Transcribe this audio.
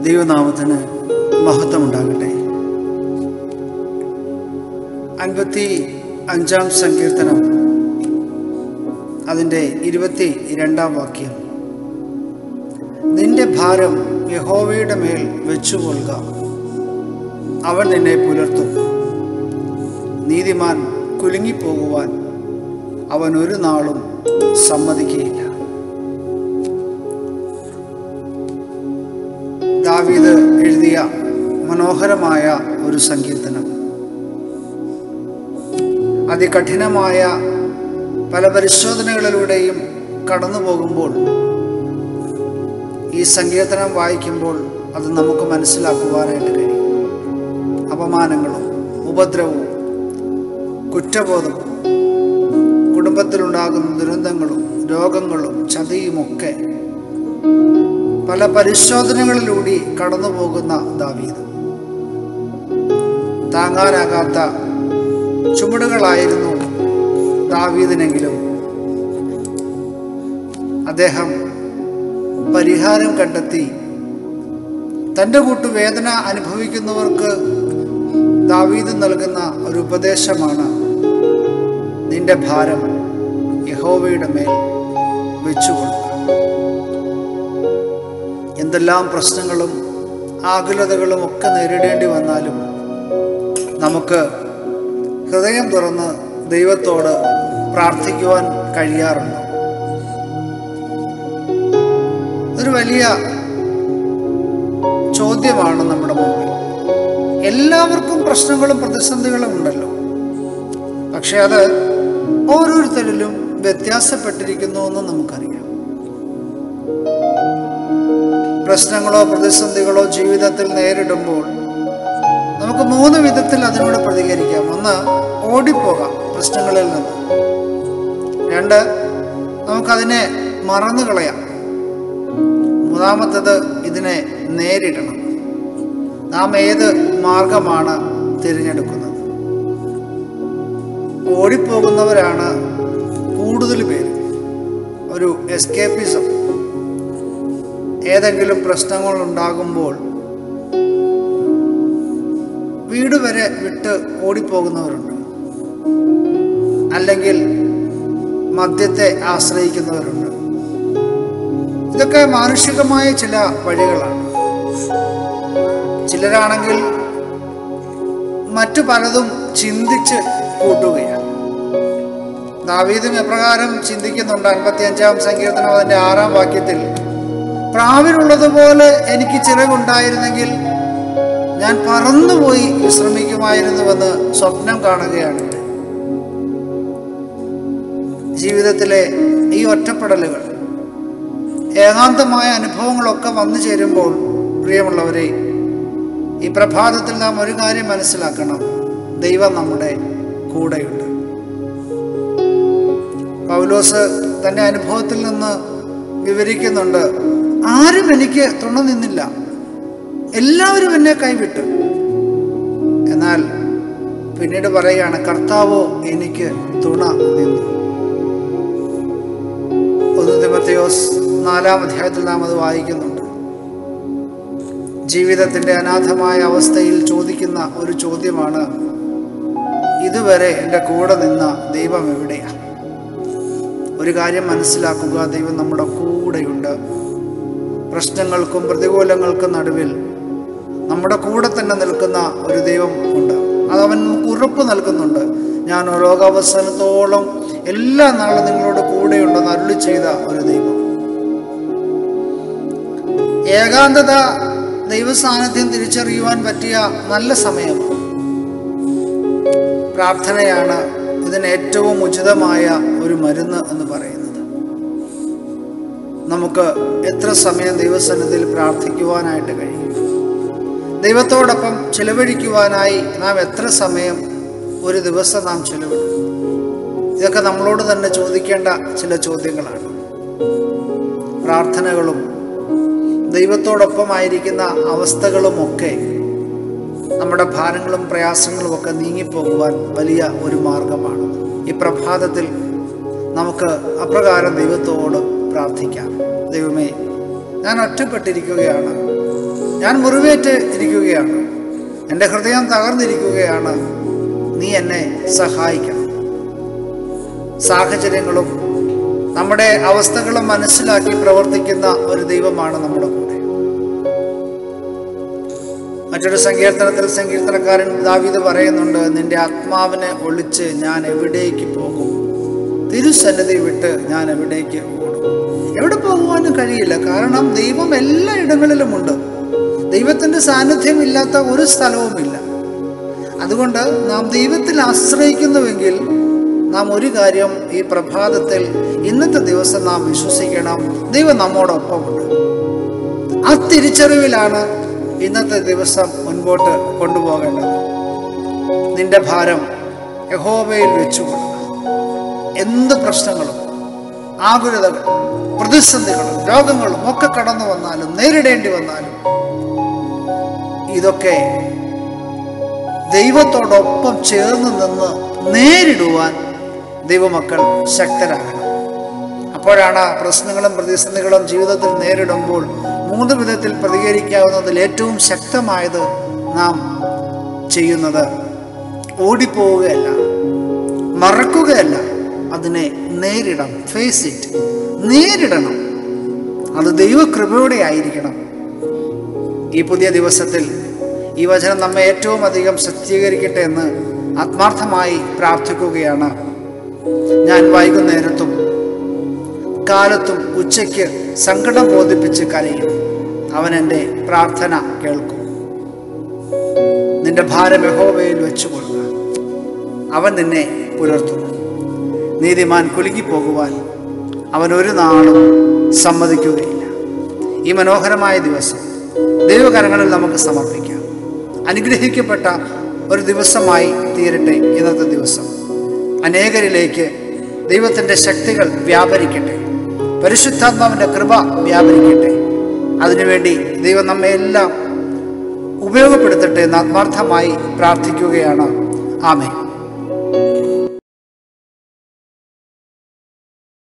ദൈവനാമത്തിന് മഹത്വമുണ്ടാകട്ടെ അൻപത്തി അഞ്ചാം സങ്കീർത്തനം അതിൻ്റെ ഇരുപത്തി രണ്ടാം വാക്യം നിന്റെ ഭാരം യഹോവയുടെ മേൽ വെച്ചുകൊള്ളുക അവൻ നിന്നെ പുലർത്തും നീതിമാൻ കുലുങ്ങിപ്പോകുവാൻ അവൻ ഒരു നാളും സമ്മതിക്കുകയില്ല ദാവീദ് എഴുതിയ മനോഹരമായ ഒരു സങ്കീർത്തനം അതികഠിനമായ പല പരിശോധനകളിലൂടെയും കടന്നു പോകുമ്പോൾ ഈ സങ്കീർത്തനം വായിക്കുമ്പോൾ അത് നമുക്ക് മനസ്സിലാക്കുവാനായിട്ട് കഴിയും അപമാനങ്ങളും ഉപദ്രവവും കുറ്റബോധവും കുടുംബത്തിലുണ്ടാകുന്ന ദുരന്തങ്ങളും രോഗങ്ങളും ചതിയുമൊക്കെ പല പരിശോധനകളിലൂടെ കടന്നു പോകുന്ന ദാവീദ് താങ്ങാനാകാത്ത ചുമടുകളായിരുന്നു ദാവീദിനെങ്കിലും അദ്ദേഹം പരിഹാരം കണ്ടെത്തി തൻ്റെ കൂട്ട് വേദന അനുഭവിക്കുന്നവർക്ക് ദാവീദ് നൽകുന്ന ഒരു ഉപദേശമാണ് നിന്റെ ഭാരം യഹോവയുടെ മേൽ വെച്ചുകൊള്ളുക എന്തെല്ലാം പ്രശ്നങ്ങളും ആകുലതകളും ഒക്കെ നേരിടേണ്ടി വന്നാലും നമുക്ക് ഹൃദയം തുറന്ന് ദൈവത്തോട് പ്രാർത്ഥിക്കുവാൻ കഴിയാറുണ്ടോ ഒരു വലിയ ചോദ്യമാണ് നമ്മുടെ മുമ്പിൽ എല്ലാവർക്കും പ്രശ്നങ്ങളും പ്രതിസന്ധികളും ഉണ്ടല്ലോ പക്ഷെ അത് ഓരോരുത്തരിലും വ്യത്യാസപ്പെട്ടിരിക്കുന്നു എന്ന് നമുക്കറിയാം പ്രശ്നങ്ങളോ പ്രതിസന്ധികളോ ജീവിതത്തിൽ നേരിടുമ്പോൾ നമുക്ക് മൂന്ന് വിധത്തിൽ അതിനോട് പ്രതികരിക്കാം ഒന്ന് ഓടിപ്പോകാം പ്രശ്നങ്ങളിൽ നിന്ന് രണ്ട് നമുക്കതിനെ മറന്നു കളയാം മൂന്നാമത്തത് ഇതിനെ നേരിടണം നാം ഏത് മാർഗമാണ് തിരഞ്ഞെടുക്കുന്നത് ഓടിപ്പോകുന്നവരാണ് കൂടുതൽ പേര് ഒരു എസ്കേപ്പിസം ഏതെങ്കിലും പ്രശ്നങ്ങൾ ഉണ്ടാകുമ്പോൾ വീട് വരെ വിട്ട് ഓടിപ്പോകുന്നവരുണ്ട് അല്ലെങ്കിൽ മദ്യത്തെ ആശ്രയിക്കുന്നവരുണ്ട് ഇതൊക്കെ മാനുഷികമായ ചില വഴികളാണ് ചിലരാണെങ്കിൽ മറ്റു പലതും ചിന്തിച്ച് കൂട്ടുകയാണ് ദാവീദും എപ്രകാരം ചിന്തിക്കുന്നുണ്ട് അൻപത്തി അഞ്ചാം സങ്കീർത്തനം അതിൻ്റെ ആറാം വാക്യത്തിൽ പ്രാവിനുള്ളതുപോലെ എനിക്ക് ചിറകുണ്ടായിരുന്നെങ്കിൽ ഞാൻ പറന്നുപോയി വിശ്രമിക്കുമായിരുന്നുവെന്ന് സ്വപ്നം കാണുകയാണ് ഇവിടെ. ജീവിതത്തിലെ ഈ ഒറ്റപ്പെടലുകൾ ഏകാന്തമായ അനുഭവങ്ങളൊക്കെ വന്നു ചേരുമ്പോൾ പ്രിയമുള്ളവരെ ഈ പ്രഭാതത്തിൽ നാം ഒരു കാര്യം മനസ്സിലാക്കണം ദൈവം നമ്മുടെ കൂടെയുണ്ട് പൗലോസ് തൻ്റെ അനുഭവത്തിൽ നിന്ന് വിവരിക്കുന്നുണ്ട് ആരും എനിക്ക് തുണ നിന്നില്ല എല്ലാവരും എന്നെ കൈവിട്ടു എന്നാൽ പിന്നീട് പറയുകയാണ് കർത്താവോ എനിക്ക് തുണ നിന്നു ഒന്ന് തിമത്തയോസ് നാലാം അധ്യായത്തിൽ നാം അത് വായിക്കുന്നുണ്ട് ജീവിതത്തിൻ്റെ അനാഥമായ അവസ്ഥയിൽ ചോദിക്കുന്ന ഒരു ചോദ്യമാണ് ഇതുവരെ എൻ്റെ കൂടെ നിന്ന ദൈവം എവിടെയാണ് ഒരു കാര്യം മനസ്സിലാക്കുക ദൈവം നമ്മുടെ കൂടെയുണ്ട് പ്രശ്നങ്ങൾക്കും പ്രതികൂലങ്ങൾക്കും നടുവിൽ നമ്മുടെ കൂടെ തന്നെ നിൽക്കുന്ന ഒരു ദൈവം ഉണ്ട് അതവൻ നമുക്ക് ഉറപ്പ് നൽകുന്നുണ്ട് ഞാൻ ലോകാവസാനത്തോളം എല്ലാ നാളും നിങ്ങളോട് കൂടെയുണ്ടെന്ന് അരുളി ചെയ്ത ഒരു ദൈവം ഏകാന്തത ദൈവസാന്നിധ്യം തിരിച്ചറിയുവാൻ പറ്റിയ നല്ല സമയമാണ് പ്രാർത്ഥനയാണ് ഇതിന് ഏറ്റവും ഉചിതമായ ഒരു മരുന്ന് എന്ന് പറയുന്നത് നമുക്ക് എത്ര സമയം ദൈവസന്നിധിയിൽ പ്രാർത്ഥിക്കുവാനായിട്ട് കഴിയും ദൈവത്തോടൊപ്പം ചിലവഴിക്കുവാനായി നാം എത്ര സമയം ഒരു ദിവസം നാം ചിലവിടും ഇതൊക്കെ നമ്മളോട് തന്നെ ചോദിക്കേണ്ട ചില ചോദ്യങ്ങളാണ് പ്രാർത്ഥനകളും ദൈവത്തോടൊപ്പമായിരിക്കുന്ന അവസ്ഥകളുമൊക്കെ നമ്മുടെ ഭാരങ്ങളും പ്രയാസങ്ങളും ഒക്കെ നീങ്ങിപ്പോകുവാൻ വലിയ ഒരു മാർഗമാണ് ഈ പ്രഭാതത്തിൽ നമുക്ക് അപ്രകാരം ദൈവത്തോട് പ്രാർത്ഥിക്കാം ദൈവമേ ഞാൻ ഒറ്റപ്പെട്ടിരിക്കുകയാണ് ഞാൻ മുറിവേറ്റ് ഇരിക്കുകയാണ് എൻ്റെ ഹൃദയം തകർന്നിരിക്കുകയാണ് നീ എന്നെ സഹായിക്കണം സാഹചര്യങ്ങളും നമ്മുടെ അവസ്ഥകളും മനസ്സിലാക്കി പ്രവർത്തിക്കുന്ന ഒരു ദൈവമാണ് നമ്മുടെ കൂടെ മറ്റൊരു സങ്കീർത്തനത്തിൽ സങ്കീർത്തനക്കാരൻ ദാവീദ് പറയുന്നുണ്ട് നിന്റെ ആത്മാവിനെ ഒളിച്ച് ഞാൻ എവിടേക്ക് പോകും തിരുസന്നിധി വിട്ട് ഞാൻ എവിടേക്ക് ഓടും എവിടെ പോകുവാനും കഴിയില്ല കാരണം ദൈവം എല്ലാ ഇടങ്ങളിലുമുണ്ട് ദൈവത്തിൻ്റെ സാന്നിധ്യമില്ലാത്ത ഒരു സ്ഥലവുമില്ല അതുകൊണ്ട് നാം ദൈവത്തിൽ ആശ്രയിക്കുന്നുവെങ്കിൽ നാം ഒരു കാര്യം ഈ പ്രഭാതത്തിൽ ഇന്നത്തെ ദിവസം നാം വിശ്വസിക്കണം ദൈവം നമ്മോടൊപ്പമുണ്ട് ആ തിരിച്ചറിവിലാണ് ഇന്നത്തെ ദിവസം മുൻപോട്ട് കൊണ്ടുപോകേണ്ടത് നിന്റെ ഭാരം യഹോവയിൽ വെച്ചുകൊള്ളുക എന്ത് പ്രശ്നങ്ങളും ആകുലതകളും പ്രതിസന്ധികളും രോഗങ്ങളും ഒക്കെ കടന്നു വന്നാലും നേരിടേണ്ടി വന്നാലും ഇതൊക്കെ ദൈവത്തോടൊപ്പം ചേർന്ന് നിന്ന് നേരിടുവാൻ ദൈവമക്കൾ ശക്തരാകണം അപ്പോഴാണ് ആ പ്രശ്നങ്ങളും പ്രതിസന്ധികളും ജീവിതത്തിൽ നേരിടുമ്പോൾ മൂന്ന് വിധത്തിൽ പ്രതികരിക്കാവുന്നതിൽ ഏറ്റവും ശക്തമായത് നാം ചെയ്യുന്നത് ഓടിപ്പോവുകയല്ല മറക്കുകയല്ല അതിനെ നേരിടണം ഫേസ് ഇറ്റ് നേരിടണം അത് ദൈവകൃപയോടെ ആയിരിക്കണം ഈ പുതിയ ദിവസത്തിൽ ഈ വചനം നമ്മെ ഏറ്റവും അധികം സജ്ജീകരിക്കട്ടെ എന്ന് ആത്മാർത്ഥമായി പ്രാർത്ഥിക്കുകയാണ് ഞാൻ വൈകുന്നേരത്തും കാലത്തും ഉച്ചയ്ക്ക് സങ്കടം ബോധിപ്പിച്ച് കരയും അവൻ എൻ്റെ പ്രാർത്ഥന കേൾക്കും നിന്റെ ഭാരം യഹോവയിൽ വെച്ചുകൊള്ളുക അവൻ നിന്നെ പുലർത്തുന്നു നീതിമാൻ കുലുങ്ങിപ്പോകുവാൻ അവൻ ഒരു നാളും സമ്മതിക്കുകയില്ല ഈ മനോഹരമായ ദിവസം ദൈവകരങ്ങളിൽ നമുക്ക് സമർപ്പിക്കാം അനുഗ്രഹിക്കപ്പെട്ട ഒരു ദിവസമായി തീരട്ടെ ഇന്നത്തെ ദിവസം അനേകരിലേക്ക് ദൈവത്തിൻ്റെ ശക്തികൾ വ്യാപരിക്കട്ടെ പരിശുദ്ധാത്മാവിൻ്റെ കൃപ വ്യാപരിക്കട്ടെ അതിനുവേണ്ടി ദൈവം നമ്മെ എല്ലാം ഉപയോഗപ്പെടുത്തട്ടെ എന്ന് ആത്മാർത്ഥമായി പ്രാർത്ഥിക്കുകയാണ് ആമേ